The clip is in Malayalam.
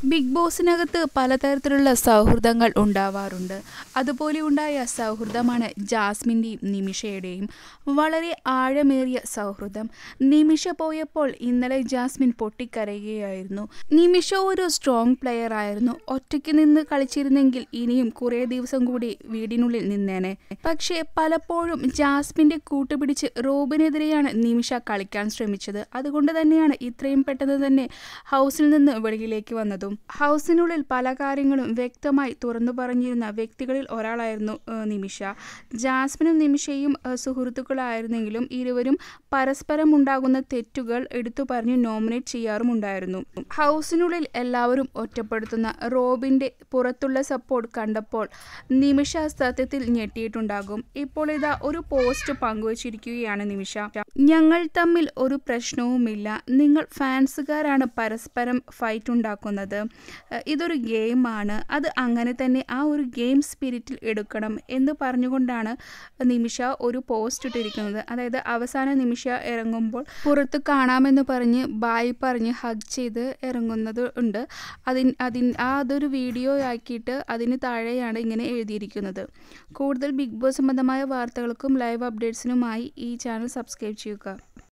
ബിഗ് ബോസിനകത്ത് പലതരത്തിലുള്ള സൗഹൃദങ്ങൾ ഉണ്ടാവാറുണ്ട് അതുപോലെ ഉണ്ടായ സൗഹൃദമാണ് ജാസ്മിൻ്റെയും നിമിഷയുടെയും വളരെ ആഴമേറിയ സൗഹൃദം നിമിഷ പോയപ്പോൾ ഇന്നലെ ജാസ്മിൻ പൊട്ടിക്കരയുകയായിരുന്നു നിമിഷ ഒരു സ്ട്രോങ് പ്ലെയർ ആയിരുന്നു ഒറ്റയ്ക്ക് നിന്ന് കളിച്ചിരുന്നെങ്കിൽ ഇനിയും കുറേ ദിവസം കൂടി വീടിനുള്ളിൽ നിന്നേനെ പക്ഷേ പലപ്പോഴും ജാസ്മിൻ്റെ കൂട്ടുപിടിച്ച് റോബിനെതിരെയാണ് നിമിഷ കളിക്കാൻ ശ്രമിച്ചത് അതുകൊണ്ട് തന്നെയാണ് ഇത്രയും പെട്ടെന്ന് തന്നെ ഹൗസിൽ നിന്ന് വെളിയിലേക്ക് വന്നതും ഹൗസിനുള്ളിൽ പല കാര്യങ്ങളും വ്യക്തമായി തുറന്നു പറഞ്ഞിരുന്ന വ്യക്തികളിൽ ഒരാളായിരുന്നു ഏഹ്, നിമിഷ ജാസ്മിനും നിമിഷയും ഏഹ്, സുഹൃത്തുക്കളായിരുന്നെങ്കിലും ഇരുവരും പരസ്പരം ഉണ്ടാകുന്ന തെറ്റുകൾ എടുത്തു പറഞ്ഞ് നോമിനേറ്റ് ചെയ്യാറുമുണ്ടായിരുന്നു ഹൗസിനുള്ളിൽ എല്ലാവരും ഒറ്റപ്പെടുത്തുന്ന റോബിന്റെ പുറത്തുള്ള സപ്പോർട്ട് കണ്ടപ്പോൾ നിമിഷ സത്യത്തിൽ ഞെട്ടിയിട്ടുണ്ടാകും ഇപ്പോൾ ഇതാ ഒരു പോസ്റ്റ് പങ്കുവച്ചിരിക്കുകയാണ് നിമിഷ ഞങ്ങൾ തമ്മിൽ ഒരു പ്രശ്നവുമില്ല നിങ്ങൾ ഫാൻസുകാരാണ് പരസ്പരം ഫൈറ്റ് ഉണ്ടാക്കുന്നത് ഏഹ് ഇതൊരു ഗെയിമാണ് അത് അങ്ങനെ തന്നെ ആ ഒരു ഗെയിം സ്പിരിറ്റിൽ എടുക്കണം എന്ന് പറഞ്ഞുകൊണ്ടാണ് നിമിഷ ഒരു പോസ്റ്റ് ഇട്ടിരിക്കുന്നത് അതായത് അവസാന നിമിഷ ഇറങ്ങുമ്പോൾ പുറത്ത് കാണാമെന്ന് പറഞ്ഞ് ബായ് പറഞ്ഞ് ഹഗ് ചെയ്ത് ഇറങ്ങുന്നത് ഉണ്ട് അതിൻ അതിൻ ആ അതൊരു വീഡിയോ ആക്കിയിട്ട് അതിന് താഴെയാണ് ഇങ്ങനെ എഴുതിയിരിക്കുന്നത് കൂടുതൽ ബിഗ് ബോസ് സംബന്ധമായ വാർത്തകൾക്കും ലൈവ് അപ്ഡേറ്റ്സിനുമായി ഈ ചാനൽ സബ്സ്ക്രൈബ് ചെയ്യുക